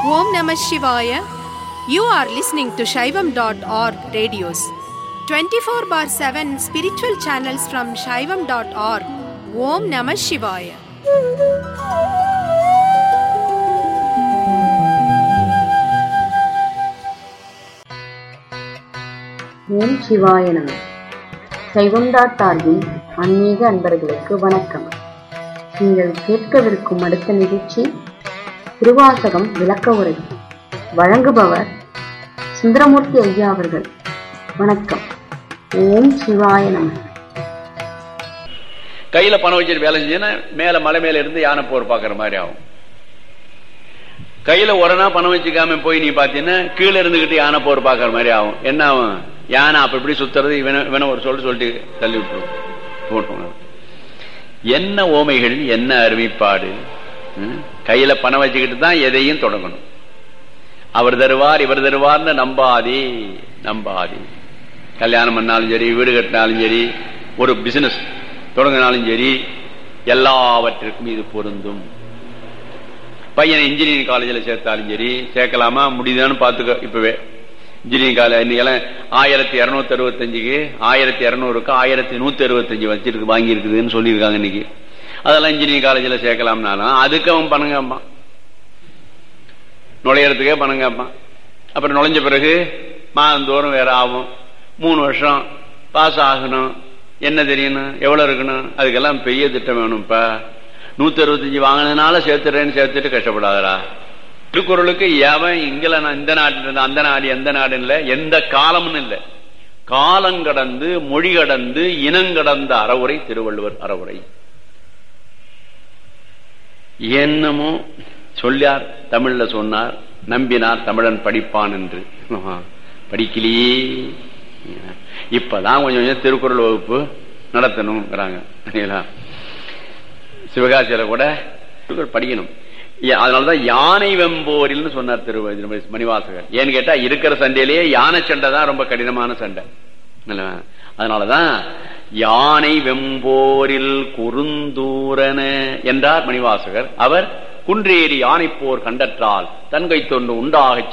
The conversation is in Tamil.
Om Namah Shivaya. You are listening to Shaivam.org radios. 24 bar 7 spiritual channels from Shaivam.org. Om Namah Shivaya. ஓம் சிவாய நம சைவம்டாட் டார்வின் ஆன்மீக அன்பர்களுக்கு வணக்கம் நீங்கள் கேட்கவிருக்கும் அடுத்த நிகழ்ச்சி திருவாசகம் விளக்க உரை வழங்குபவர் சுந்தரமூர்த்தி ஐயா அவர்கள் வணக்கம் ஓம் சிவாய நம கையில பணம் வச்சுட்டு வேலை செஞ்சீங்கன்னா மேல மலை மேல இருந்து யானை போர் பாக்குற மாதிரி ஆகும் கையில உடனே பணம் வச்சுக்காம போய் நீ பாத்தீங்கன்னா கீழே இருந்துகிட்டு யானை போர் பாக்குற மாதிரி ஆகும் என்ன ஆகும் யானை அப்ப இப்படி சுத்துறது இவன இவன ஒரு சொல்லு சொல்லிட்டு தள்ளி விட்டுரும் போட்டுரும் என்ன ஓமைகள் என்ன அருமைப்பாடு ம்? கையில பணம் வச்சுக்கிட்டு தான் எதையும் தொடங்கணும் அவர் தருவார் இவர் தருவார்னு நம்பாதே நம்பாதே கல்யாணம் பண்ணாலும் சரி வீடு கட்டினாலும் சரி ஒரு பிசினஸ் தொடங்கினாலும் சரி எல்லாவற்றிற்கும் இது பொருந்தும் பையனை இன்ஜினியரிங் காலேஜில் சேர்த்தாலும் சரி சேர்க்கலாமா முடியுதான்னு பார்த்துக்க இப்பவே இன்ஜினியரிங் காலேஜ் இன்னைக்கெல்லாம் ஆயிரத்தி இரநூத்தி அறுபத்தஞ்சுக்கு ஆயிரத்தி இரநூறுக்கு ஆயிரத்தி நூத்தி அறுபத்தஞ்சு வச்சிருக்கு வாங்கி இருக்குதுன்னு சொல்லியிருக்காங்க இன்னைக்கு அதெல்லாம் இன்ஜினியரிங் காலேஜில் சேர்க்கலாம்னாலும் அதுக்கு அவன் பணம் கேட்பான் நுழையறதுக்கே பணம் கேட்பான் அப்புறம் நுழைஞ்ச பிறகு மாதந்தோறும் வேற ஆகும் மூணு வருஷம் பாஸ் ஆகணும் என்ன தெரியணும் எவ்வளவு இருக்கணும் அதுக்கெல்லாம் பெரிய திட்டம் வேணும்ப்பா நூத்தி அறுபத்தஞ்சு வாங்கினதுனால சேர்த்துறேன்னு சேர்த்துட்டு கஷ்டப்படாதடா திருக்குறளுக்கு எவன் இங்கல நான் இந்த நாட்டில் இருந்து அந்த நாடு எந்த நாடுன்னு இல்ல எந்த காலம்னு இல்ல காலம் கடந்து மொழி கடந்து இனங்கடந்த அறவுரை திருவள்ளுவர் அறவுரை என்னமோ சொல்லியார் தமிழ்ல சொன்னார் நம்பினார் தமிழன் படிப்பான் என்று ஆஹா, படிக்கலையே இப்பதான் கொஞ்சம் கொஞ்சம் திருக்குறள் வகுப்பு நடத்தணுங்கிறாங்க சரிங்களா? சிவகாசியில கூட திருக்குறள் படிக்கணும் ஏ- அதனாலதான் யானை வெம்போரில்னு சொன்னார் திரு திரு மணிவாசகர் ஏன்னு கேட்டா இருக்கிற சண்டையிலேயே யானை சண்டை தான் ரொம்ப கடினமான சண்டை இல்ல? அதனாலதான் யானை வெம்போரில் குறுந்தூரன என்றார் மணிவாசகர் அவர் குன்றேறி யானை போர் கண்டற்றால் தன்கை தொண்டு உண்டாகச்